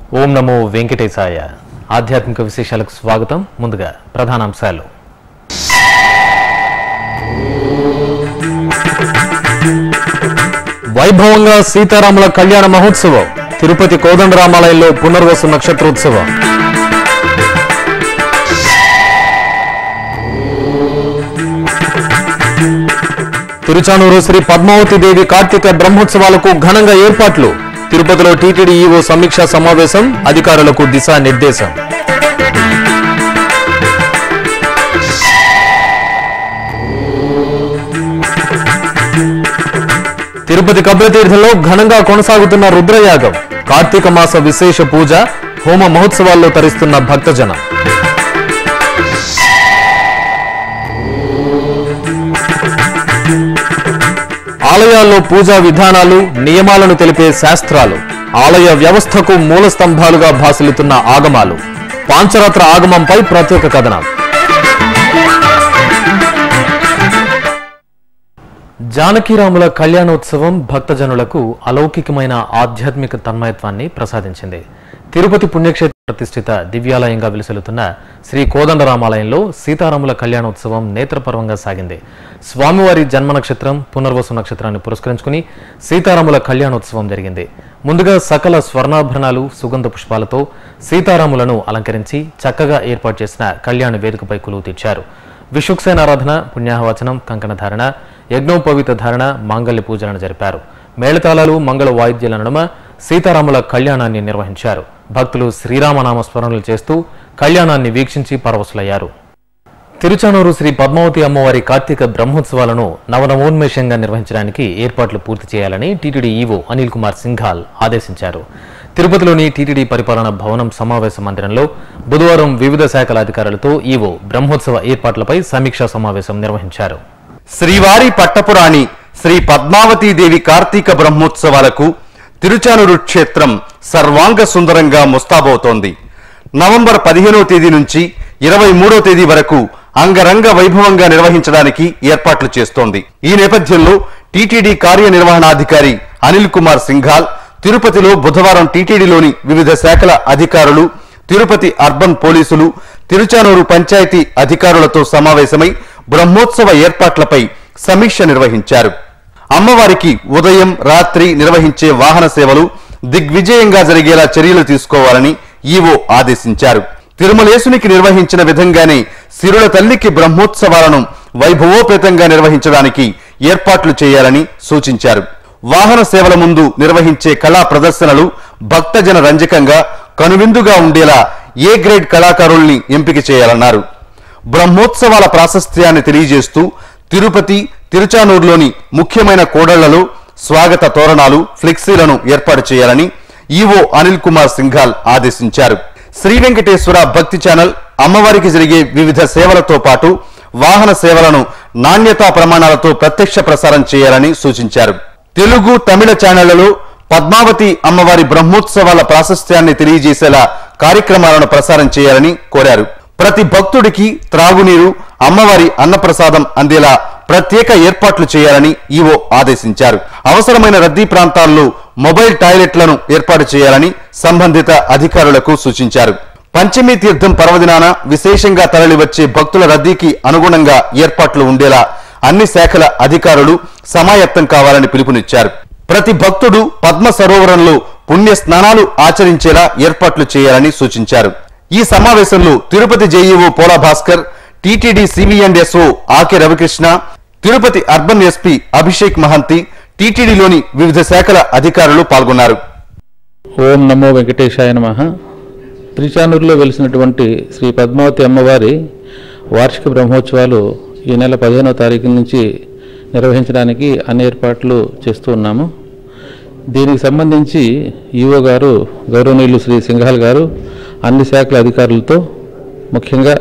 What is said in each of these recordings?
ఓం నమో వెంకటేశాయ ఆధ్యాత్మిక విశేషాలకు స్వాగతం ముందుగా ప్రధానాంశాలు వైభవంగా సీతారాముల కళ్యాణ మహోత్సవం తిరుపతి కోదండరామాలయంలో పునర్వసు నక్షత్రోత్సవం తిరుచానూరు శ్రీ పద్మావతి దేవి కార్తీక బ్రహ్మోత్సవాలకు ఘనంగా ఏర్పాట్లు తిరుపతిలో టీటీడీ ఈవో సమీక్షా సమావేశం అధికారులకు దిశానిర్దేశం తిరుపతి కబ్రతీర్థంలో ఘనంగా కొనసాగుతున్న రుద్రయాగం కార్తీక మాస విశేష పూజ హోమ మహోత్సవాల్లో తరిస్తున్న భక్తజనం ఆలయాల్లో పూజా విధానాలు నియమాలను తెలిపే శాస్త్రాలు ఆలయ వ్యవస్థకు మూల స్తంభాలుగా భాసిల్లుతున్న ఆగమాలు పాంచరాత్ర ఆగమంపై ప్రత్యేక కథనం జానకీరాముల కళ్యాణోత్సవం భక్తజనులకు అలౌకికమైన ఆధ్యాత్మిక తన్మయత్వాన్ని ప్రసాదించింది తిరుపతి పుణ్యక్షేత్ర ప్రతిష్ఠిత దివ్యాలయంగా విలసిల్లుతున్న శ్రీ కోదండరామాలయంలో సీతారాముల కళ్యాణోత్సవం నేత్రపర్వంగా సాగింది స్వామివారి జన్మ నక్షత్రం పునర్వసు నక్షత్రాన్ని పురస్కరించుకుని సీతారాముల కళ్యాణోత్సవం జరిగింది ముందుగా సకల స్వర్ణాభరణాలు సుగంధ పుష్పాలతో సీతారాములను అలంకరించి చక్కగా ఏర్పాటు చేసిన కళ్యాణ వేదికపై కొలువు తీర్చారు విషుక్సేనారాధన పుణ్యాహవచనం కంకణధారణ యజ్ఞోపవీత ధారణ మాంగళ్య పూజలను జరిపారు మేళతాళాలు మంగళ వాయిద్యాల నడుమ సీతారాముల కళ్యాణాన్ని నిర్వహించారు భక్తులు శ్రీరామనామ స్మరణలు చేస్తూ కళ్యాణాన్ని వీక్షించి పరవశులయ్యారు తిరుచానూరు శ్రీ పద్మావతి అమ్మవారి కార్తీక బ్రహ్మోత్సవాలను నవనవోన్మేషంగా నిర్వహించడానికి ఏర్పాట్లు పూర్తి చేయాలని టీటీడీ ఈవో అనిల్ కుమార్ సింఘాల్ ఆదేశించారు తిరుపతిలోని టీటీడీ పరిపాలన భవనం సమావేశ మందిరంలో బుధవారం వివిధ శాఖల అధికారులతో ఈవో బ్రహ్మోత్సవ ఏర్పాట్లపై సమీక్షా సమావేశం నిర్వహించారు శ్రీవారి పట్టపురాణి శ్రీ పద్మావతీదేవి కార్తీక బ్రహ్మోత్సవాలకు తిరుచానూరు క్షేత్రం సర్వాంగ సుందరంగా ముస్తాబవుతోంది నవంబర్ పదిహేనో తేదీ నుంచి ఇరవై మూడో తేదీ వరకు అంగరంగ వైభవంగా నిర్వహించడానికి ఏర్పాట్లు చేస్తోంది ఈ నేపథ్యంలో టీటీడీ కార్యనిర్వహణాధికారి అనిల్ కుమార్ సింఘాల్ తిరుపతిలో బుధవారం టీటీడీలోని వివిధ శాఖల అధికారులు తిరుపతి అర్బన్ పోలీసులు తిరుచానూరు పంచాయతీ అధికారులతో సమావేశమై బ్రహ్మోత్సవ ఏర్పాట్లపై సమీక్ష నిర్వహించారు అమ్మవారికి ఉదయం రాత్రి నిర్వహించే వాహన సేవలు దిగ్విజయంగా జరిగేలా చర్యలు తీసుకోవాలని ఈవో ఆదేశించారు తిరుమలేసునికి నిర్వహించిన విధంగానే సిరుల తల్లికి బ్రహ్మోత్సవాలను వైభవోపేతంగా నిర్వహించడానికి ఏర్పాట్లు చేయాలని సూచించారు వాహన సేవల ముందు నిర్వహించే కళా ప్రదర్శనలు భక్తజన రంజకంగా కనువిందుగా ఉండేలా ఏ గ్రేడ్ కళాకారుల్ని ఎంపిక చేయాలన్నారు బ్రహ్మోత్సవాల ప్రాశస్త్యాన్ని తెలియజేస్తూ తిరుపతి తిరుచానూరులోని ముఖ్యమైన కోడళ్లలో స్వాగత తోరణాలు ఫ్లెక్సీలను ఏర్పాటు చేయాలని ఈవో అనిల్ కుమార్ సింఘాల్ ఆదేశించారు శ్రీ వెంకటేశ్వర భక్తి ఛానల్ అమ్మవారికి జరిగే వివిధ సేవలతో పాటు వాహన సేవలను నాణ్యతా ప్రమాణాలతో ప్రత్యక్ష ప్రసారం చేయాలని సూచించారు తెలుగు తమిళ ఛానళ్లలో పద్మావతి అమ్మవారి బ్రహ్మోత్సవాల ప్రాశస్త్యాన్ని తెలియజేసేలా కార్యక్రమాలను ప్రసారం చేయాలని కోరారు ప్రతి భక్తుడికి త్రాగునీరు అమ్మవారి అన్నప్రసాదం అందేలా ప్రత్యేక ఏర్పాట్లు చేయాలని ఈవో ఆదేశించారు అవసరమైన రద్దీ ప్రాంతాల్లో మొబైల్ టాయిలెట్లను ఏర్పాటు చేయాలని సంబంధిత అధికారులకు సూచించారు పంచమీ తీర్థం పర్వదినాన విశేషంగా తరలివచ్చే భక్తుల రద్దీకి అనుగుణంగా ఏర్పాట్లు ఉండేలా అన్ని శాఖల అధికారులు సమాయత్తం కావాలని పిలుపునిచ్చారు ప్రతి భక్తుడు పద్మ సరోవరంలో పుణ్య స్నానాలు ఆచరించేలా ఏర్పాట్లు చేయాలని సూచించారు ఈ సమావేశంలో Tirupati JEO Pola Bhaskar TTD CV and SO Ake Ravikrishna Tirupati urban SP Abhishek Mohanty టీటీడీలోని వివిధ శాఖల అధికారులు పాల్గొన్నారు ఓం నమో వెంకటేశాయ నమ తిరుచానూరులో వెలిసినటువంటి శ్రీ పద్మావతి అమ్మవారి వార్షిక బ్రహ్మోత్సవాలు ఈ నెల పదిహేనో తారీఖు నుంచి నిర్వహించడానికి అన్ని ఏర్పాట్లు చేస్తూ ఉన్నాము దీనికి సంబంధించి ఈఓ గారు గౌరవనీయులు శ్రీ సింఘాల్ గారు అన్ని శాఖల అధికారులతో ముఖ్యంగా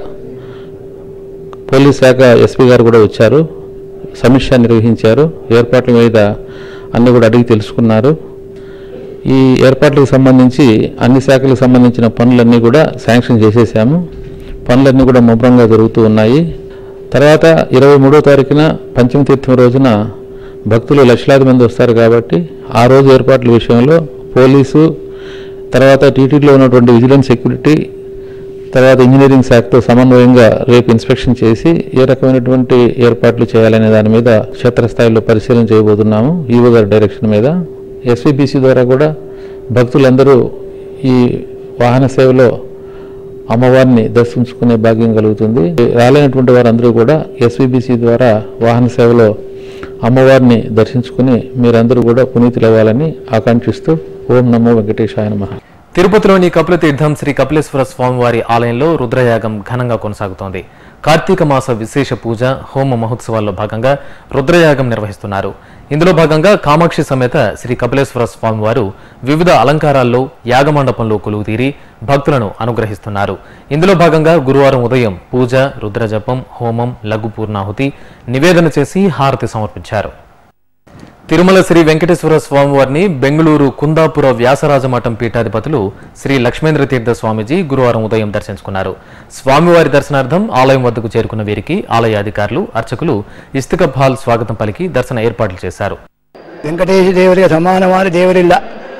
పోలీస్ శాఖ ఎస్పీ గారు కూడా వచ్చారు సమీక్ష నిర్వహించారు ఏర్పాట్ల మీద అన్ని కూడా అడిగి తెలుసుకున్నారు ఈ ఏర్పాట్లకు సంబంధించి అన్ని శాఖలకు సంబంధించిన పనులన్నీ కూడా శాంక్షన్ చేసేసాము పనులన్నీ కూడా ముమ్మరంగా జరుగుతూ ఉన్నాయి తర్వాత ఇరవై మూడో తారీఖున పంచమ తీర్థం రోజున భక్తులు లక్షలాది మంది వస్తారు కాబట్టి ఆ రోజు ఏర్పాట్ల విషయంలో పోలీసు తర్వాత టీటీడీలో ఉన్నటువంటి విజిలెన్స్ సెక్యూరిటీ తర్వాత ఇంజనీరింగ్ శాఖతో సమన్వయంగా రేపు ఇన్స్పెక్షన్ చేసి ఏ రకమైనటువంటి ఏర్పాట్లు చేయాలనే దాని మీద క్షేత్రస్థాయిలో పరిశీలన చేయబోతున్నాము ఈవో గారి డైరెక్షన్ మీద ఎస్విబిసి ద్వారా కూడా భక్తులందరూ ఈ వాహన సేవలో అమ్మవారిని దర్శించుకునే భాగ్యం కలుగుతుంది రాలేనటువంటి వారందరూ కూడా ఎస్విబిసి ద్వారా వాహన సేవలో అమ్మవారిని దర్శించుకుని మీరందరూ కూడా పునీతులవ్వాలని ఆకాంక్షిస్తూ ఓం నమో వెంకటేశాయ నమః తిరుపతిలోని కపిలతీర్థం శ్రీ కపిలేశ్వర స్వామివారి ఆలయంలో రుద్రయాగం ఘనంగా కొనసాగుతోంది కార్తీక మాస విశేష పూజ హోమ మహోత్సవాల్లో భాగంగా రుద్రయాగం నిర్వహిస్తున్నారు ఇందులో భాగంగా కామాక్షి సమేత శ్రీ కపిలేశ్వర స్వామివారు వివిధ అలంకారాల్లో యాగమండపంలో కొలువు తీరి భక్తులను అనుగ్రహిస్తున్నారు ఇందులో భాగంగా గురువారం ఉదయం పూజ రుద్రజపం హోమం లఘు పూర్ణాహుతి నివేదన చేసి హారతి సమర్పించారు తిరుమల శ్రీ వెంకటేశ్వర స్వామివారిని బెంగళూరు కుందాపుర వ్యాసరాజ మఠం పీఠాధిపతులు శ్రీ లక్ష్మేంద్ర తీర్థ స్వామీజీ గురువారం ఉదయం దర్శించుకున్నారు స్వామివారి దర్శనార్థం ఆలయం వద్దకు చేరుకున్న వీరికి ఆలయ అధికారులు అర్చకులు ఇస్తికబ్ హాల్ స్వాగతం పలికి దర్శన ఏర్పాట్లు చేశారు ವೆಂಕಟೇಶ ದೇವರಿಗೆ ಸಮಾನವಾದ ದೇವರಿಲ್ಲ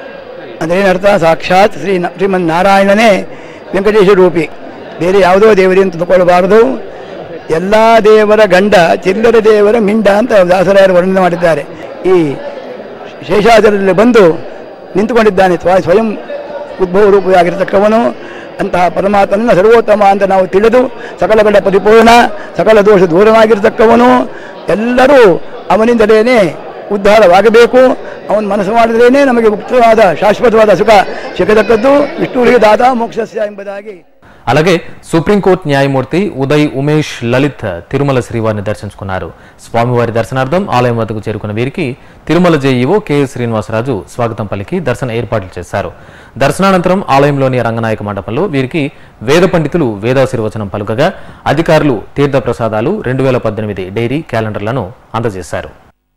ಅದೇನರ್ಥ ಸಾಕ್ಷಾತ್ ಶ್ರೀ ನ- ಶ್ರೀಮನ್ನಾರಾಯಣನೇ ವೆಂಕಟೇಶ ರೂಪಿ ಬೇರೆ ಯಾವುದೋ ದೇವರಿ ಅಂತ ತಗೊಳ್ಬಾರದು ಎಲ್ಲ ದೇವರ ಗಂಡ ಚಿಲ್ಲರ ದೇವರ ಮಿಂಡ ಅಂತ ದಾಸರಾಯರು ವರ್ಣನೆ ಮಾಡಿದ್ದಾರೆ ಈ ಶೇಷಾಚಲದಲ್ಲಿ ಬಂದು ನಿಂತುಕೊಂಡಿದ್ದಾನೆ ಸ್ವ- ಸ್ವಯಂ ಉದ್ಭವ ರೂಪಿಯಾಗಿರ್ತಕ್ಕವನು ಅಂತಹ ಪರಮಾತ್ಮನ ಸರ್ವೋತ್ತಮ ಅಂತ ನಾವು ತಿಳಿದು ಸಕಲಗಳ ಪರಿಪೂರ್ಣ ಸಕಲ ದೋಷ ದೂರವಾಗಿರ್ತಕ್ಕವನು ಎಲ್ಲರೂ ಅವನಿಂದಲೇ ಉದ್ಧಾರವಾಗಬೇಕು ಅವನ ಮನಸ್ಸು ಮಾಡಿದ್ರೇನೆ ನಮಗೆ ಮುಕ್ತವಾದ ಶಾಶ್ವತವಾದ ಸುಖ ಸಿಗತಕ್ಕದ್ದು ವಿಷ್ಣುವಿಗೆ ದಾದ ಮೋಕ್ಷಸ್ಯ ಎಂಬುದಾಗಿ అలాగే సుప్రీంకోర్టు న్యాయమూర్తి ఉదయ్ ఉమేష్ లలిత్ తిరుమల శ్రీవారిని దర్శించుకున్నారు స్వామివారి దర్శనార్థం ఆలయం వద్దకు చేరుకున్న వీరికి తిరుమల జేఈఓ కెఎస్ శ్రీనివాసరాజు స్వాగతం పలికి దర్శన ఏర్పాట్లు చేశారు దర్శనానంతరం ఆలయంలోని రంగనాయక మండపంలో వీరికి వేద పండితులు వేదాశీర్వచనం పలుకగా అధికారులు తీర్థ ప్రసాదాలు రెండు వేల పద్దెనిమిది డైరీ క్యాలెండర్లను అందజేశారు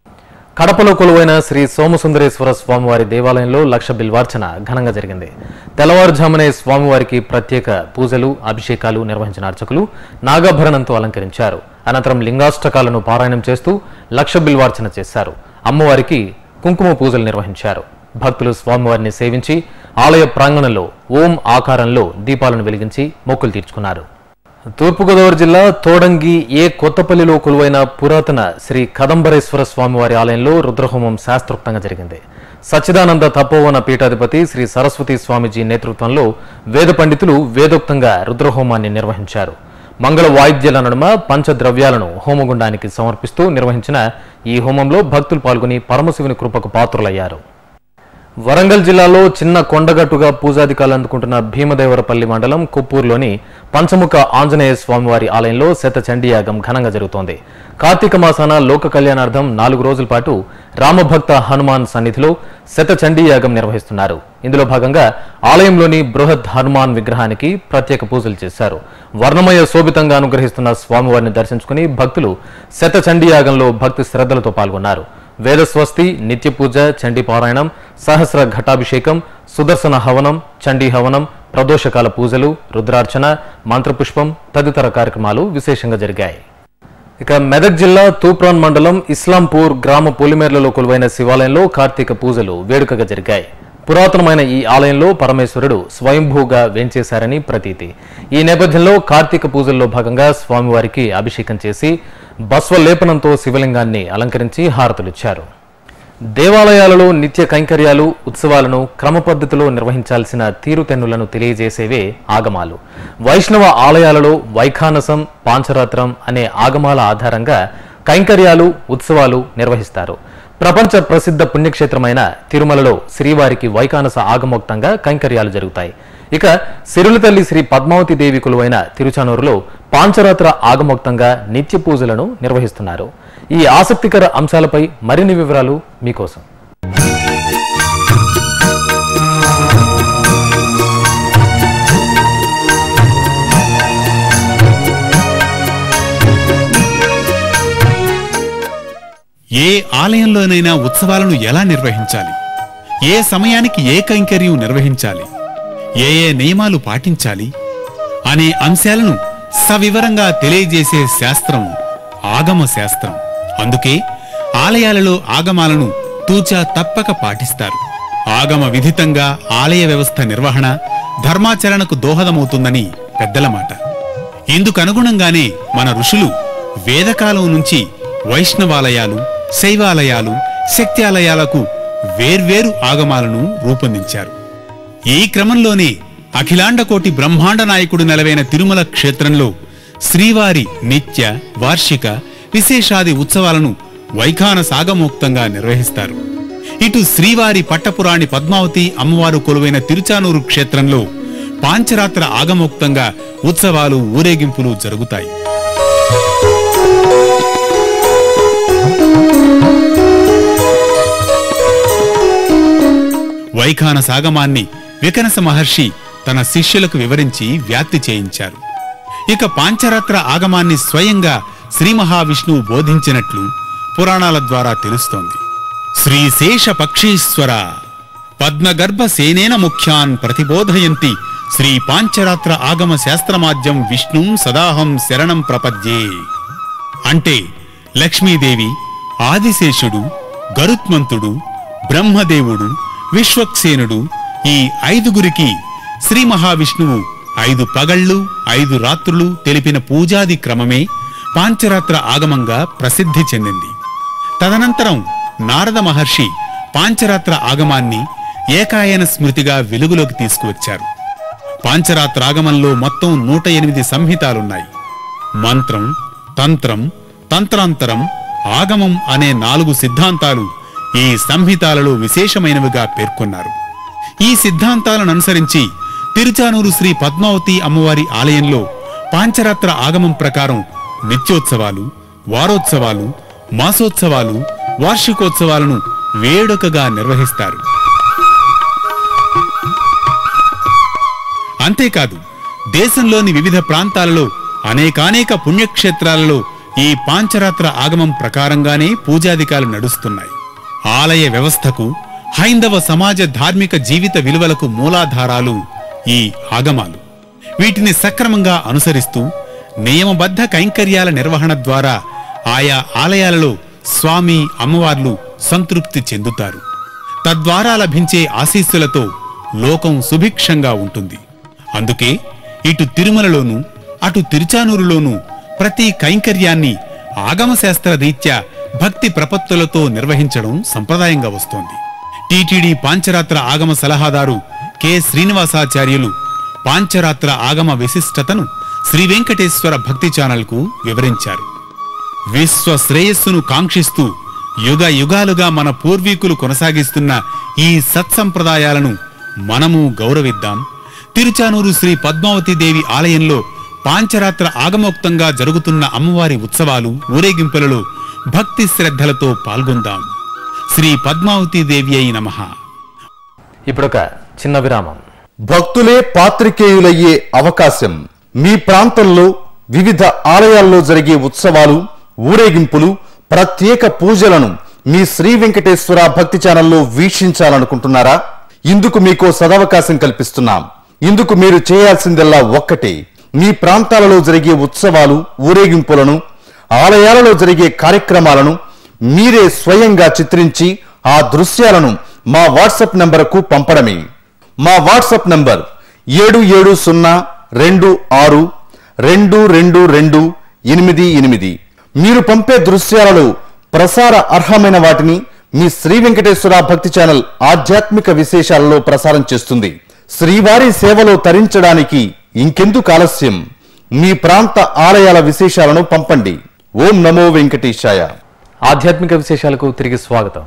కడపలో కొలువైన శ్రీ సోమసుందరేశ్వర స్వామివారి దేవాలయంలో లక్ష బిల్వార్చన ఘనంగా జరిగింది తెల్లవారుజామునే స్వామివారికి ప్రత్యేక పూజలు అభిషేకాలు నిర్వహించిన అర్చకులు నాగాభరణంతో అలంకరించారు అనంతరం లింగాష్టకాలను పారాయణం చేస్తూ లక్ష బిల్వార్చన చేశారు అమ్మవారికి కుంకుమ పూజలు నిర్వహించారు భక్తులు స్వామివారిని సేవించి ఆలయ ప్రాంగణంలో ఓం ఆకారంలో దీపాలను వెలిగించి మొక్కులు తీర్చుకున్నారు తూర్పుగోదావరి జిల్లా తోడంగి ఏ కొత్తపల్లిలో కొలువైన పురాతన శ్రీ కదంబరేశ్వర స్వామివారి ఆలయంలో రుద్రహోమం శాస్త్రోక్తంగా జరిగింది సచ్చిదానంద తపోవన పీఠాధిపతి శ్రీ సరస్వతి స్వామీజీ నేతృత్వంలో వేద పండితులు వేదోక్తంగా రుద్రహోమాన్ని నిర్వహించారు మంగళ వాయిద్యాల నడుమ పంచద్రవ్యాలను హోమగుండానికి సమర్పిస్తూ నిర్వహించిన ఈ హోమంలో భక్తులు పాల్గొని పరమశివుని కృపకు పాత్రులయ్యారు వరంగల్ జిల్లాలో చిన్న కొండగట్టుగా పూజాధికారులు అందుకుంటున్న భీమదేవరపల్లి మండలం కుప్పూరులోని పంచముఖ ఆంజనేయ స్వామివారి ఆలయంలో శత చండీయాగం ఘనంగా జరుగుతోంది కార్తీక మాసాన లోక కళ్యాణార్థం నాలుగు రోజుల పాటు రామభక్త హనుమాన్ సన్నిధిలో శత చండీయాగం నిర్వహిస్తున్నారు ఇందులో భాగంగా ఆలయంలోని బృహత్ హనుమాన్ విగ్రహానికి ప్రత్యేక పూజలు చేశారు వర్ణమయ శోభితంగా అనుగ్రహిస్తున్న స్వామివారిని దర్శించుకుని భక్తులు శత చండీయాగంలో భక్తి శ్రద్ధలతో పాల్గొన్నారు వేదస్వస్తి నిత్య పూజ చండీ పారాయణం సహస్ర ఘటాభిషేకం సుదర్శన హవనం చండీ హవనం ప్రదోషకాల పూజలు రుద్రార్చన మంత్రపుష్పం తదితర కార్యక్రమాలు విశేషంగా జరిగాయి ఇక మెదక్ జిల్లా తూప్రాన్ మండలం ఇస్లాంపూర్ గ్రామ పొలిమేర్లలో కొలువైన శివాలయంలో కార్తీక పూజలు వేడుకగా జరిగాయి పురాతనమైన ఈ ఆలయంలో పరమేశ్వరుడు స్వయంభూగా వేంచేశారని ప్రతీతి ఈ నేపథ్యంలో కార్తీక పూజల్లో భాగంగా స్వామివారికి అభిషేకం చేసి బస్వలేపనంతో శివలింగాన్ని అలంకరించి హారతులిచ్చారు దేవాలయాలలో నిత్య కైంకర్యాలు ఉత్సవాలను క్రమపద్ధతిలో నిర్వహించాల్సిన తీరుతెన్నులను తెలియజేసేవే ఆగమాలు వైష్ణవ ఆలయాలలో వైఖానసం పాంచరాత్రం అనే ఆగమాల ఆధారంగా కైంకర్యాలు ఉత్సవాలు నిర్వహిస్తారు ప్రపంచ ప్రసిద్ధ పుణ్యక్షేత్రమైన తిరుమలలో శ్రీవారికి వైకానస ఆగమోక్తంగా కైంకర్యాలు జరుగుతాయి ఇక సిరుల తల్లి శ్రీ పద్మావతి దేవి కొలువైన తిరుచానూరులో పాంచరాత్ర ఆగమోక్తంగా నిత్య పూజలను నిర్వహిస్తున్నారు ఈ ఆసక్తికర అంశాలపై మరిన్ని వివరాలు మీకోసం ఏ ఆలయంలోనైనా ఉత్సవాలను ఎలా నిర్వహించాలి ఏ సమయానికి ఏ కైంకర్యం నిర్వహించాలి ఏ ఏ నియమాలు పాటించాలి అనే అంశాలను సవివరంగా తెలియజేసే శాస్త్రం ఆగమ శాస్త్రం అందుకే ఆలయాలలో ఆగమాలను తూచా తప్పక పాటిస్తారు ఆగమ విధితంగా ఆలయ వ్యవస్థ నిర్వహణ ధర్మాచరణకు దోహదమవుతుందని పెద్దల మాట ఇందుకనుగుణంగానే మన ఋషులు వేదకాలం నుంచి వైష్ణవాలయాలు శైవాలయాలు శక్త్యాలయాలకు వేర్వేరు ఆగమాలను రూపొందించారు ఈ క్రమంలోనే అఖిలాండకోటి బ్రహ్మాండ నాయకుడు నెలవైన తిరుమల క్షేత్రంలో శ్రీవారి నిత్య వార్షిక విశేషాది ఉత్సవాలను వైఖాన సాగమోక్తంగా నిర్వహిస్తారు ఇటు శ్రీవారి పట్టపురాణి పద్మావతి అమ్మవారు కొలువైన తిరుచానూరు క్షేత్రంలో పాంచరాత్ర ఆగమోక్తంగా ఉత్సవాలు ఊరేగింపులు జరుగుతాయి వైఖాన సాగమాన్ని వికనస మహర్షి తన శిష్యులకు వివరించి వ్యాప్తి చేయించారు ఇక పాంచరాత్ర ఆగమాన్ని స్వయంగా శ్రీ మహావిష్ణువు బోధించినట్లు పురాణాల ద్వారా తెలుస్తోంది శ్రీశేష పక్షీశ్వర పద్మగర్భ సేనేన ముఖ్యాన్ ప్రతిబోధయంతి శ్రీ పాంచరాత్ర ఆగమ శాస్త్రమాద్యం విష్ణుం సదాహం శరణం ప్రపద్యే అంటే లక్ష్మీదేవి ఆదిశేషుడు గరుత్మంతుడు బ్రహ్మదేవుడు విశ్వక్సేనుడు ఈ ఐదుగురికి శ్రీ మహావిష్ణువు ఐదు పగళ్ళు ఐదు రాత్రులు తెలిపిన పూజాది క్రమమే పాంచరాత్ర ఆగమంగా ప్రసిద్ధి చెందింది తదనంతరం నారద మహర్షి పాంచరాత్ర ఆగమాన్ని ఏకాయన స్మృతిగా వెలుగులోకి తీసుకువచ్చారు పాంచరాత్ర ఆగమంలో మొత్తం నూట ఎనిమిది సంహితాలున్నాయి మంత్రం తంత్రం తంత్రాంతరం ఆగమం అనే నాలుగు సిద్ధాంతాలు ఈ సంహితాలలో విశేషమైనవిగా పేర్కొన్నారు ఈ సిద్ధాంతాలను అనుసరించి తిరుచానూరు శ్రీ పద్మావతి అమ్మవారి ఆలయంలో పాంచరాత్ర ఆగమం ప్రకారం నిత్యోత్సవాలు వారోత్సవాలు మాసోత్సవాలు వార్షికోత్సవాలను వేడుకగా నిర్వహిస్తారు అంతేకాదు దేశంలోని వివిధ ప్రాంతాలలో అనేకానేక పుణ్యక్షేత్రాలలో ఈ పాంచరాత్ర ఆగమం ప్రకారంగానే పూజాధికాలు నడుస్తున్నాయి ఆలయ వ్యవస్థకు హైందవ సమాజ ధార్మిక జీవిత విలువలకు మూలాధారాలు ఈ ఆగమాలు వీటిని సక్రమంగా అనుసరిస్తూ నియమబద్ధ కైంకర్యాల నిర్వహణ ద్వారా ఆయా ఆలయాలలో స్వామి అమ్మవార్లు సంతృప్తి చెందుతారు తద్వారా లభించే ఆశీస్సులతో లోకం సుభిక్షంగా ఉంటుంది అందుకే ఇటు తిరుమలలోను అటు తిరుచానూరులోను ప్రతి కైంకర్యాన్ని ఆగమశాస్త్ర రీత్యా భక్తి ప్రపత్తులతో నిర్వహించడం సంప్రదాయంగా వస్తోంది టీటీడీ పాంచరాత్ర ఆగమ సలహాదారు కె శ్రీనివాసాచార్యులు పాంచరాత్ర ఆగమ విశిష్టతను శ్రీ వెంకటేశ్వర భక్తి ఛానల్కు వివరించారు విశ్వ శ్రేయస్సును కాంక్షిస్తూ యుగ యుగాలుగా మన పూర్వీకులు కొనసాగిస్తున్న ఈ సత్సంప్రదాయాలను మనము గౌరవిద్దాం తిరుచానూరు శ్రీ పద్మావతి దేవి ఆలయంలో పాంచరాత్ర ఆగమోక్తంగా జరుగుతున్న అమ్మవారి ఉత్సవాలు ఊరేగింపులలో భక్తి శ్రద్ధలతో పాల్గొందాం శ్రీ పద్మావతి దేవి అయి నమః ఇప్పుడొక చిన్న విరామం భక్తులే పాత్రికేయులయ్యే అవకాశం మీ ప్రాంతంలో వివిధ ఆలయాల్లో జరిగే ఉత్సవాలు ఊరేగింపులు ప్రత్యేక పూజలను మీ శ్రీ వెంకటేశ్వర భక్తి ఛానల్లో వీక్షించాలనుకుంటున్నారా ఇందుకు మీకో సదవకాశం కల్పిస్తున్నాం ఇందుకు మీరు చేయాల్సిందల్లా ఒక్కటే మీ ప్రాంతాలలో జరిగే ఉత్సవాలు ఊరేగింపులను ఆలయాలలో జరిగే కార్యక్రమాలను మీరే స్వయంగా చిత్రించి ఆ దృశ్యాలను మా వాట్సాప్ నంబరుకు పంపడమే మా వాట్సాప్ నంబర్ ఏడు ఏడు సున్నా రెండు ఆరు రెండు రెండు రెండు ఎనిమిది ఎనిమిది మీరు పంపే దృశ్యాలలో ప్రసార అర్హమైన వాటిని మీ శ్రీ వెంకటేశ్వర భక్తి ఛానల్ ఆధ్యాత్మిక విశేషాలలో ప్రసారం చేస్తుంది శ్రీవారి సేవలో తరించడానికి ఇంకెందుకు ఆలస్యం మీ ప్రాంత ఆలయాల విశేషాలను పంపండి ఓం నమో వెంకటేశాయ ఆధ్యాత్మిక విశేషాలకు తిరిగి స్వాగతం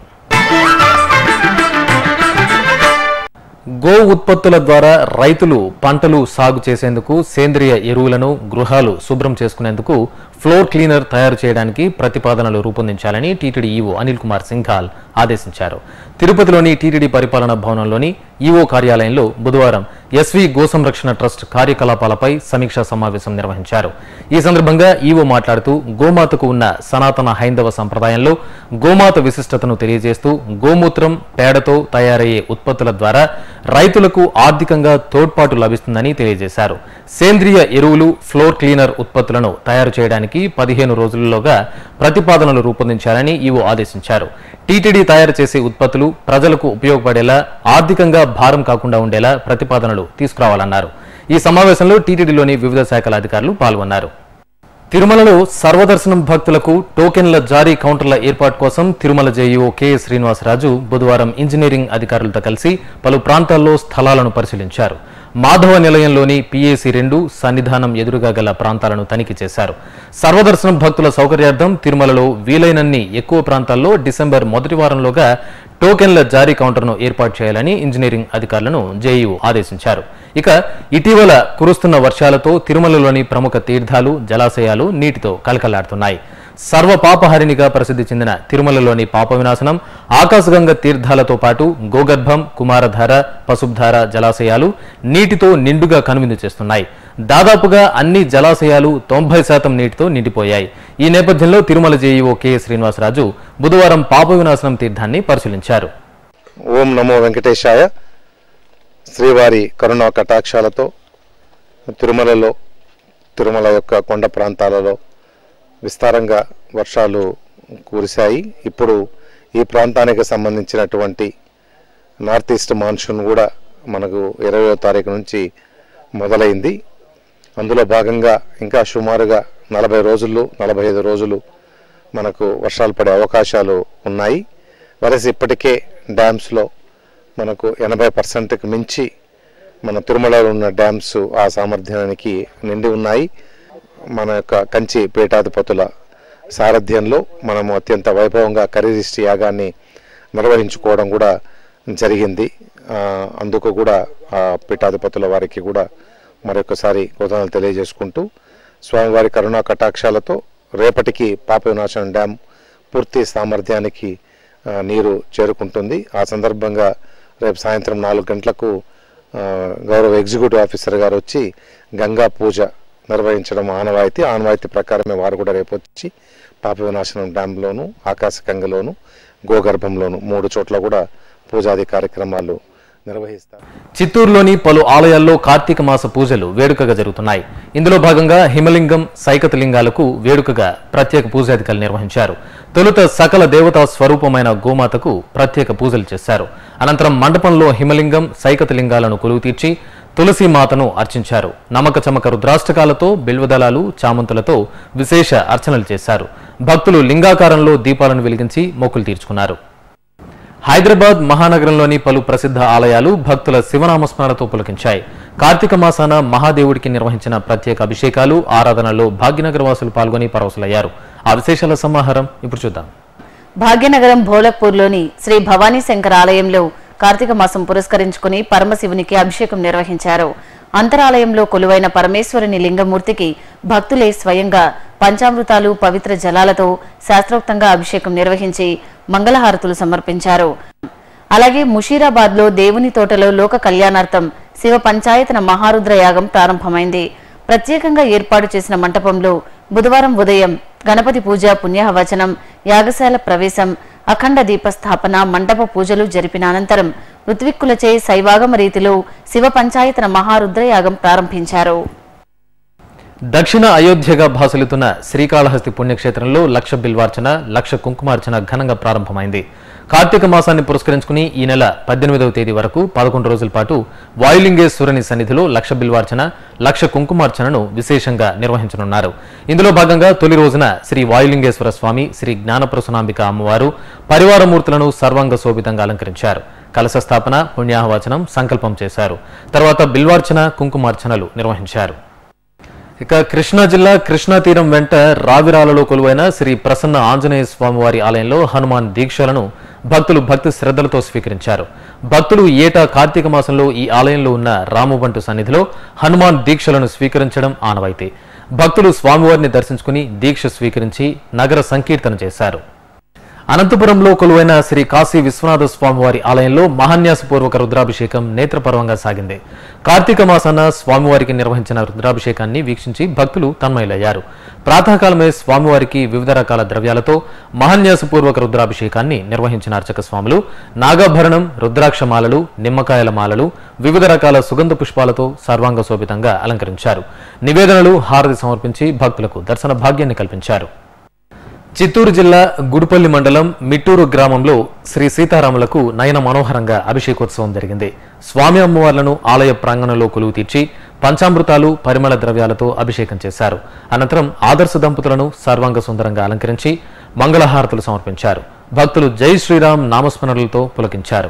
గో ఉత్పత్తుల ద్వారా రైతులు పంటలు సాగు చేసేందుకు సేంద్రియ ఎరువులను గృహాలు శుభ్రం చేసుకునేందుకు ఫ్లోర్ క్లీనర్ తయారు చేయడానికి ప్రతిపాదనలు రూపొందించాలని టీటీడీ ఈవో అనిల్ కుమార్ సింఘాల్ ఆదేశించారు తిరుపతిలోని టీటీడీ పరిపాలనా భవనంలోని ఈవో కార్యాలయంలో బుధవారం ఎస్వి గోసంరక్షణ ట్రస్ట్ కార్యకలాపాలపై సమీక్షా సమావేశం నిర్వహించారు ఈ సందర్భంగా ఈవో మాట్లాడుతూ గోమాతకు ఉన్న సనాతన హైందవ సంప్రదాయంలో గోమాత విశిష్టతను తెలియజేస్తూ గోమూత్రం పేడతో తయారయ్యే ఉత్పత్తుల ద్వారా రైతులకు ఆర్థికంగా తోడ్పాటు లభిస్తుందని తెలియజేశారు సేంద్రియ ఎరువులు ఫ్లోర్ క్లీనర్ ఉత్పత్తులను తయారు చేయడానికి చేయడానికి పదిహేను రోజులలోగా ప్రతిపాదనలు రూపొందించాలని ఈవో ఆదేశించారు టీటీడీ తయారు చేసే ఉత్పత్తులు ప్రజలకు ఉపయోగపడేలా ఆర్థికంగా భారం కాకుండా ఉండేలా ప్రతిపాదనలు తీసుకురావాలన్నారు ఈ సమావేశంలో టీటీడీలోని వివిధ శాఖల అధికారులు పాల్గొన్నారు తిరుమలలో సర్వదర్శనం భక్తులకు టోకెన్ల జారీ కౌంటర్ల ఏర్పాటు కోసం తిరుమల జేఈఓ కెఎస్ శ్రీనివాసరాజు బుధవారం ఇంజనీరింగ్ అధికారులతో కలిసి పలు ప్రాంతాల్లో స్థలాలను పరిశీలించారు మాధవ నిలయంలోని పిఏసి రెండు సన్నిధానం ఎదురుగా గల ప్రాంతాలను తనిఖీ చేశారు సర్వదర్శనం భక్తుల సౌకర్యార్థం తిరుమలలో వీలైనన్ని ఎక్కువ ప్రాంతాల్లో డిసెంబర్ మొదటి వారంలోగా టోకెన్ల జారీ కౌంటర్ను ఏర్పాటు చేయాలని ఇంజనీరింగ్ అధికారులను జేఈఓ ఆదేశించారు ఇక ఇటీవల కురుస్తున్న వర్షాలతో తిరుమలలోని ప్రముఖ తీర్థాలు జలాశయాలు నీటితో కలకలాడుతున్నాయి సర్వ పాపహరిణిగా ప్రసిద్ధి చెందిన తిరుమలలోని పాప వినాశనం ఆకాశగంగ తీర్థాలతో పాటు గోగర్భం కుమారధార పసుబ్ధార జలాశయాలు నీటితో నిండుగా కనువిందు చేస్తున్నాయి దాదాపుగా అన్ని జలాశయాలు తొంభై శాతం నీటితో నిండిపోయాయి ఈ నేపథ్యంలో తిరుమల జేఈఓ కె శ్రీనివాసరాజు బుధవారం పాప వినాశనం తీర్థాన్ని పరిశీలించారు ఓం నమో వెంకటేశాయ శ్రీవారి కరుణా కటాక్షాలతో తిరుమలలో తిరుమల యొక్క కొండ ప్రాంతాలలో విస్తారంగా వర్షాలు కురిశాయి ఇప్పుడు ఈ ప్రాంతానికి సంబంధించినటువంటి నార్త్ ఈస్ట్ మాన్సూన్ కూడా మనకు ఇరవయో తారీఖు నుంచి మొదలైంది అందులో భాగంగా ఇంకా సుమారుగా నలభై రోజులు నలభై ఐదు రోజులు మనకు వర్షాలు పడే అవకాశాలు ఉన్నాయి వరస ఇప్పటికే డ్యామ్స్లో మనకు ఎనభై పర్సెంట్కి మించి మన తిరుమలలో ఉన్న డ్యామ్స్ ఆ సామర్థ్యానికి నిండి ఉన్నాయి మన యొక్క కంచి పీఠాధిపతుల సారథ్యంలో మనము అత్యంత వైభవంగా కరిదిష్టి యాగాన్ని నిర్వహించుకోవడం కూడా జరిగింది ఆ, అందుకు కూడా ఆ పీఠాధిపతుల వారికి కూడా మరొకసారి కృతజ్ఞతలు తెలియజేసుకుంటూ స్వామివారి కరుణా కటాక్షాలతో రేపటికి పాప వినాశనం డ్యామ్ పూర్తి సామర్థ్యానికి ఆ, నీరు చేరుకుంటుంది ఆ సందర్భంగా రేపు సాయంత్రం నాలుగు గంటలకు ఆ, గౌరవ ఎగ్జిక్యూటివ్ ఆఫీసర్ గారు వచ్చి గంగా పూజ నిర్వహించడం ఆనవాయితీ ఆనవాయితీ ప్రకారమే వారు కూడా రేపు వచ్చి పాప వినాశనం డ్యాంలోను ఆకాశగంగలోను గోగర్భంలోను మూడు చోట్ల కూడా పూజాది కార్యక్రమాలు నిర్వహిస్తారు చిత్తూరులోని పలు ఆలయాల్లో కార్తీక మాస పూజలు వేడుకగా జరుగుతున్నాయి ఇందులో భాగంగా హిమలింగం సైకత లింగాలకు వేడుకగా ప్రత్యేక పూజాధికారులు నిర్వహించారు తొలుత సకల దేవతా స్వరూపమైన గోమాతకు ప్రత్యేక పూజలు చేశారు అనంతరం మండపంలో హిమలింగం సైకత లింగాలను కొలువు తీర్చి తులసి మాతను అర్చించారు నమక చమక రుద్రాష్టకాలతో బిల్వదళాలు చామంతులతో విశేష అర్చనలు చేశారు భక్తులు లింగాకారంలో దీపాలను వెలిగించి మొక్కులు తీర్చుకున్నారు హైదరాబాద్ మహానగరంలోని పలు ప్రసిద్ధ ఆలయాలు భక్తుల శివనామస్మరణతో పులకించాయి కార్తీక మాసాన మహాదేవుడికి నిర్వహించిన ప్రత్యేక అభిషేకాలు ఆరాధనలో భాగ్యనగర వాసులు పాల్గొని పరవశులయ్యారు ఆ విశేషాల సమాహారం ఇప్పుడు చూద్దాం భాగ్యనగరం భోలక్పూర్లోని శ్రీ భవానీ శంకర్ ఆలయంలో కార్తీక మాసం పురస్కరించుకుని పరమశివునికి అభిషేకం నిర్వహించారు అంతరాలయంలో కొలువైన పరమేశ్వరుని లింగమూర్తికి భక్తులే స్వయంగా పంచామృతాలు పవిత్ర జలాలతో శాస్త్రోక్తంగా అభిషేకం నిర్వహించి మంగళహారతులు సమర్పించారు అలాగే ముషీరాబాద్లో దేవుని తోటలో లోక కళ్యాణార్థం శివ పంచాయతన మహారుద్ర యాగం ప్రారంభమైంది ప్రత్యేకంగా ఏర్పాటు చేసిన మంటపంలో బుధవారం ఉదయం గణపతి పూజ పుణ్యవచనం యాగశాల ప్రవేశం అఖండ దీపస్థాపన మండప పూజలు జరిపిన అనంతరం ఋత్విక్కులచే శైవాగమ రీతిలో శివ పంచాయతన మహారుద్ర యాగం ప్రారంభించారు దక్షిణ అయోధ్యగా భాసలుతున్న శ్రీకాళహస్తి పుణ్యక్షేత్రంలో లక్ష బిల్వార్చన లక్ష కుంకుమార్చన ఘనంగా ప్రారంభమైంది కార్తీక మాసాన్ని పురస్కరించుకుని ఈ నెల పద్దెనిమిదవ తేదీ వరకు పదకొండు రోజుల పాటు వాయులింగేశ్వరుని సన్నిధిలో లక్ష బిల్వార్చన లక్ష కుంకుమార్చనను విశేషంగా నిర్వహించనున్నారు ఇందులో భాగంగా తొలి రోజున శ్రీ వాయులింగేశ్వర స్వామి శ్రీ జ్ఞానప్రసనాంబిక అమ్మవారు పరివారమూర్తులను సర్వాంగ శోభితంగా అలంకరించారు కలశ స్థాపన పుణ్యాహవచనం సంకల్పం చేశారు తర్వాత బిల్వార్చన కుంకుమార్చనలు నిర్వహించారు ఇక కృష్ణా జిల్లా కృష్ణా తీరం వెంట రావిరాలలో కొలువైన శ్రీ ప్రసన్న ఆంజనేయ స్వామివారి ఆలయంలో హనుమాన్ దీక్షలను భక్తులు భక్తి శ్రద్ధలతో స్వీకరించారు భక్తులు ఏటా కార్తీక మాసంలో ఈ ఆలయంలో ఉన్న రామబంటు సన్నిధిలో హనుమాన్ దీక్షలను స్వీకరించడం ఆనవాయితీ భక్తులు స్వామివారిని దర్శించుకుని దీక్ష స్వీకరించి నగర సంకీర్తన చేశారు అనంతపురంలో కొలువైన శ్రీ కాశీ విశ్వనాథ స్వామివారి ఆలయంలో మహాన్యాసపూర్వక రుద్రాభిషేకం నేత్రపర్వంగా సాగింది కార్తీక మాసాన స్వామివారికి నిర్వహించిన రుద్రాభిషేకాన్ని వీక్షించి భక్తులు తన్మయులయ్యారు ప్రాతకాలమే స్వామివారికి వివిధ రకాల ద్రవ్యాలతో మహాన్యాసపూర్వక రుద్రాభిషేకాన్ని నిర్వహించిన అర్చక స్వాములు నాగాభరణం రుద్రాక్ష మాలలు నిమ్మకాయల మాలలు వివిధ రకాల సుగంధ పుష్పాలతో సర్వాంగ శోభితంగా అలంకరించారు నివేదనలు హారతి సమర్పించి భక్తులకు దర్శన భాగ్యాన్ని కల్పించారు చిత్తూరు జిల్లా గుడిపల్లి మండలం మిట్టూరు గ్రామంలో శ్రీ సీతారాములకు నయన మనోహరంగా అభిషేకోత్సవం జరిగింది స్వామి అమ్మవార్లను ఆలయ ప్రాంగణంలో కొలువు తీర్చి పంచామృతాలు పరిమళ ద్రవ్యాలతో అభిషేకం చేశారు అనంతరం ఆదర్శ దంపతులను సర్వాంగ సుందరంగా అలంకరించి మంగళహారతులు సమర్పించారు భక్తులు జై శ్రీరామ్ నామస్మరణలతో పులకించారు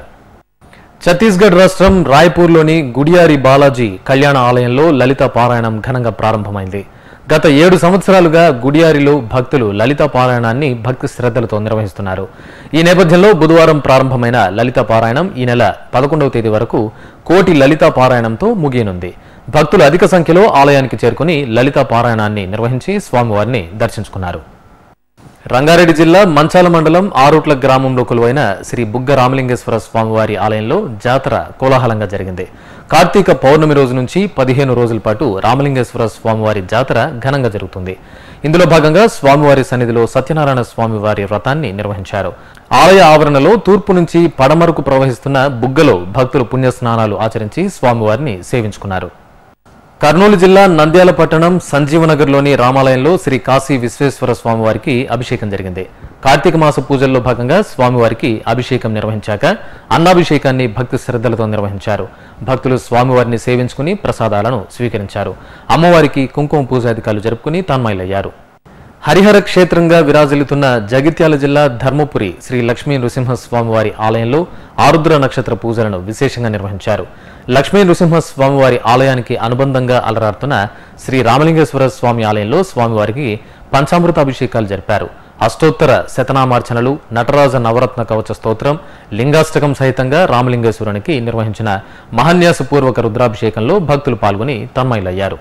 ఛత్తీస్గఢ్ రాష్ట్రం రాయ్పూర్లోని గుడియారి బాలాజీ కళ్యాణ ఆలయంలో లలిత పారాయణం ఘనంగా ప్రారంభమైంది గత ఏడు సంవత్సరాలుగా గుడియారిలో భక్తులు లలిత పారాయణాన్ని భక్తి శ్రద్ధలతో నిర్వహిస్తున్నారు ఈ నేపథ్యంలో బుధవారం ప్రారంభమైన లలిత పారాయణం ఈ నెల పదకొండవ తేదీ వరకు కోటి లలిత పారాయణంతో ముగియనుంది భక్తులు అధిక సంఖ్యలో ఆలయానికి చేరుకుని లలిత పారాయణాన్ని నిర్వహించి స్వామివారిని దర్శించుకున్నారు రంగారెడ్డి జిల్లా మంచాల మండలం ఆరుట్ల గ్రామంలో కొలువైన శ్రీ బుగ్గ రామలింగేశ్వర స్వామివారి ఆలయంలో జాతర కోలాహలంగా జరిగింది కార్తీక పౌర్ణమి రోజు నుంచి పదిహేను రోజుల పాటు రామలింగేశ్వర స్వామివారి జాతర ఘనంగా జరుగుతుంది ఇందులో భాగంగా స్వామివారి సన్నిధిలో సత్యనారాయణ స్వామివారి వ్రతాన్ని నిర్వహించారు ఆలయ ఆవరణలో తూర్పు నుంచి పడమరకు ప్రవహిస్తున్న బుగ్గలో భక్తులు పుణ్యస్నానాలు ఆచరించి స్వామివారిని సేవించుకున్నారు కర్నూలు జిల్లా నంద్యాల పట్టణం సంజీవనగర్లోని రామాలయంలో శ్రీ కాశీ విశ్వేశ్వర స్వామివారికి అభిషేకం జరిగింది కార్తీక మాస పూజల్లో భాగంగా స్వామివారికి అభిషేకం నిర్వహించాక అన్నాభిషేకాన్ని భక్తి శ్రద్ధలతో నిర్వహించారు భక్తులు స్వామివారిని సేవించుకుని ప్రసాదాలను స్వీకరించారు అమ్మవారికి కుంకుమ పూజాధికారులు జరుపుకుని తన్మయులయ్యారు హరిహర క్షేత్రంగా విరాజిల్లుతున్న జగిత్యాల జిల్లా ధర్మపురి శ్రీ లక్ష్మీ నృసింహస్వామివారి ఆలయంలో ఆరుద్ర నక్షత్ర పూజలను విశేషంగా నిర్వహించారు లక్ష్మీ నృసింహస్వామివారి ఆలయానికి అనుబంధంగా అలరారుతున్న శ్రీ రామలింగేశ్వర స్వామి ఆలయంలో స్వామివారికి పంచామృతాభిషేకాలు జరిపారు అష్టోత్తర శతనామార్చనలు నటరాజ నవరత్న కవచ స్తోత్రం లింగాష్టకం సహితంగా రామలింగేశ్వరునికి నిర్వహించిన మహాన్యాసపూర్వక రుద్రాభిషేకంలో భక్తులు పాల్గొని తన్మయులయ్యారు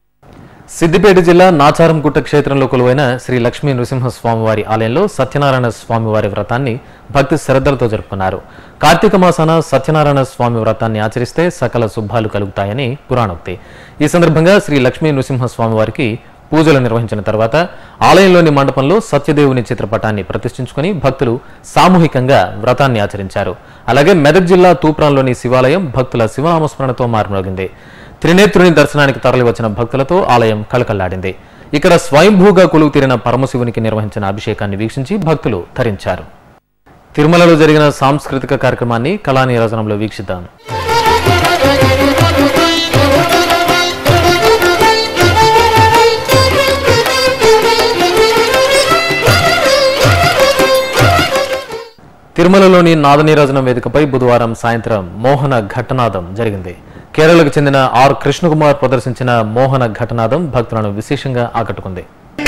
సిద్దిపేట జిల్లా నాచారంగుట్ట క్షేత్రంలో కొలువైన శ్రీ లక్ష్మీ నృసింహస్వామివారి ఆలయంలో సత్యనారాయణ స్వామివారి వ్రతాన్ని భక్తి శ్రద్ధలతో జరుపుకున్నారు కార్తీక మాసాన సత్యనారాయణ స్వామి వ్రతాన్ని ఆచరిస్తే సకల శుభాలు కలుగుతాయని పురాణోక్తి ఈ సందర్భంగా శ్రీ లక్ష్మీ నృసింహస్వామివారికి పూజలు నిర్వహించిన తర్వాత ఆలయంలోని మండపంలో సత్యదేవుని చిత్రపటాన్ని ప్రతిష్ఠించుకుని భక్తులు సామూహికంగా వ్రతాన్ని ఆచరించారు అలాగే మెదక్ జిల్లా తూప్రాన్లోని శివాలయం భక్తుల శివనామస్మరణతో మారుమోగింది త్రినేత్రుని దర్శనానికి తరలివచ్చిన భక్తులతో ఆలయం కళకళ్లాడింది ఇక్కడ స్వయంభూగా కొలువు తీరిన పరమశివునికి నిర్వహించిన అభిషేకాన్ని వీక్షించి భక్తులు తరించారు తిరుమలలో జరిగిన సాంస్కృతిక కార్యక్రమాన్ని కళానీరజనంలో వీక్షిద్దాం తిరుమలలోని నాదనీరాజనం వేదికపై బుధవారం సాయంత్రం మోహన ఘటనాదం జరిగింది కేరళకు చెందిన ఆర్ కృష్ణకుమార్ ప్రదర్శించిన మోహన ఘటనాదం భక్తులను విశేషంగా ఆకట్టుకుంది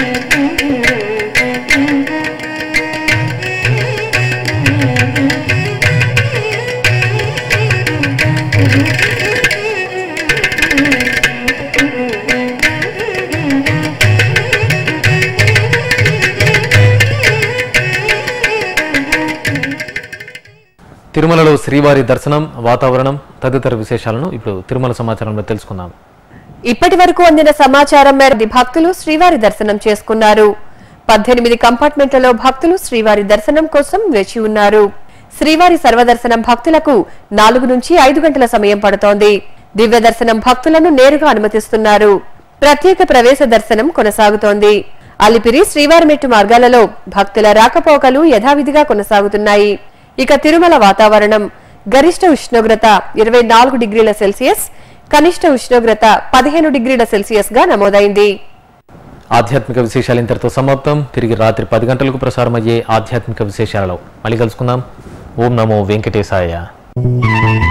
తిరుమలలో శ్రీవారి దర్శనం వాతావరణం తదితర విశేషాలను ఇప్పుడు తిరుమల సమాచారంలో తెలుసుకుందాం ఇప్పటి వరకు అందిన సమాచారం మేరకు భక్తులు శ్రీవారి దర్శనం చేసుకున్నారు పద్దెనిమిది కంపార్ట్మెంట్లలో భక్తులు శ్రీవారి దర్శనం కోసం వేచి ఉన్నారు శ్రీవారి సర్వదర్శనం భక్తులకు నాలుగు నుంచి ఐదు గంటల సమయం పడుతోంది దివ్య దర్శనం భక్తులను నేరుగా అనుమతిస్తున్నారు ప్రత్యేక ప్రవేశ దర్శనం కొనసాగుతోంది అలిపిరి శ్రీవారిమెట్టు మార్గాలలో భక్తుల రాకపోకలు యథావిధిగా కొనసాగుతున్నాయి ఇక తిరుమల వాతావరణం గరిష్ట ఉష్ణోగ్రత ఇరవై నాలుగు డిగ్రీల సెల్సియస్ కనిష్ట ఉష్ణోగ్రత పదిహేను డిగ్రీల సెల్సియస్ గా నమోదైంది ఆధ్యాత్మిక విశేషాలు ఇంతటితో సమాప్తం తిరిగి రాత్రి పది గంటలకు ప్రసారమయ్యే ఆధ్యాత్మిక విశేషాలలో మళ్ళీ కలుసుకుందాం ఓం నమో వెంకటేశాయ